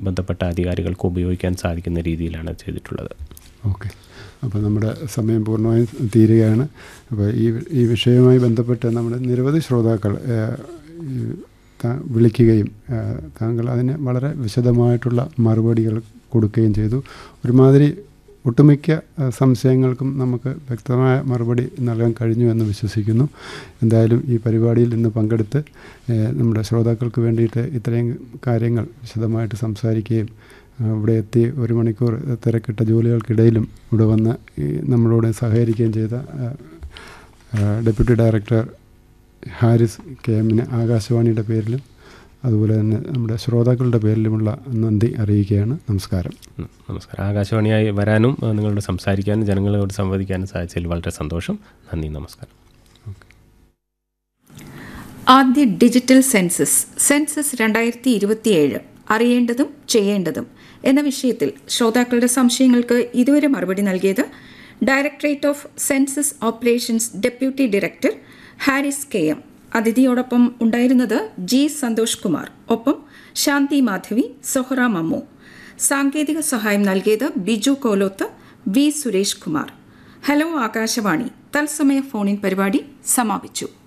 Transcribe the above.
ബന്ധപ്പെട്ട അധികാരികൾക്ക് ഉപയോഗിക്കാൻ സാധിക്കുന്ന രീതിയിലാണ് ചെയ്തിട്ടുള്ളത് ഓക്കെ അപ്പോൾ നമ്മുടെ സമയം പൂർണ്ണമായും തീരുകയാണ് അപ്പോൾ ഈ ഈ വിഷയവുമായി ബന്ധപ്പെട്ട് നമ്മുടെ നിരവധി ശ്രോതാക്കൾ ഏഹ്, ഈ താ- വിളിക്കുകയും ഏഹ്, താങ്കൾ അതിന് വളരെ വിശദമായിട്ടുള്ള മറുപടികൾ കൊടുക്കുകയും ചെയ്തു ഒരുമാതിരി ഒട്ടുമിക്ക ഏഹ്, സംശയങ്ങൾക്കും നമുക്ക് വ്യക്തമായ മറുപടി നൽകാൻ കഴിഞ്ഞു എന്ന് വിശ്വസിക്കുന്നു എന്തായാലും ഈ പരിപാടിയിൽ ഇന്ന് പങ്കെടുത്ത് ഏഹ്, നമ്മുടെ ശ്രോതാക്കൾക്ക് വേണ്ടിയിട്ട് ഇത്രയും കാര്യങ്ങൾ വിശദമായിട്ട് സംസാരിക്കുകയും ആ, ഇവിടെ എത്തി ഒരു മണിക്കൂർ തിരക്കിട്ട ജോലികൾക്കിടയിലും ഇവിടെ വന്ന് ഈ നമ്മളോട് സഹകരിക്കുകയും ചെയ്ത ആ, ആ, ഡെപ്യൂട്ടി ഡയറക്ടർ ഹാരിസ് കെ എമ്മിന് ആകാശവാണിയുടെ പേരിലും അതുപോലെ തന്നെ നമ്മുടെ ശ്രോതാക്കളുടെ പേരിലുമുള്ള നന്ദി അറിയിക്കുകയാണ് നമസ്കാരം ഉം, നമസ്കാരം ആകാശവാണിയായി വരാനും ഏഹ്, നിങ്ങളോട് സംസാരിക്കാനും ജനങ്ങളോട് സംവദിക്കാനും സാധിച്ചതിൽ വളരെ സന്തോഷം നന്ദി നമസ്കാരം ആദ്യ ഡിജിറ്റൽ സെൻസസ് സെൻസസ് രണ്ടായിരത്തി ഇരുപത്തിയേഴ് അറിയേണ്ടതും ചെയ്യേണ്ടതും എന്ന വിഷയത്തിൽ ശ്രോതാക്കളുടെ സംശയങ്ങൾക്ക് ഇതുവരെ മറുപടി നൽകിയത് directorate of census operations deputy director Haris K M അതിഥിയോടൊപ്പം ഉണ്ടായിരുന്നത് ജി സന്തോഷ് കുമാർ ഒപ്പം ശാന്തി മാധവി സൊഹറ മമ്മു സാങ്കേതിക സഹായം നൽകിയത് ബിജു കോലോത്ത് വി സുരേഷ് കുമാർ ഹലോ ആകാശവാണി തത്സമയ ഫോണിൻ പരിപാടി സമാപിച്ചു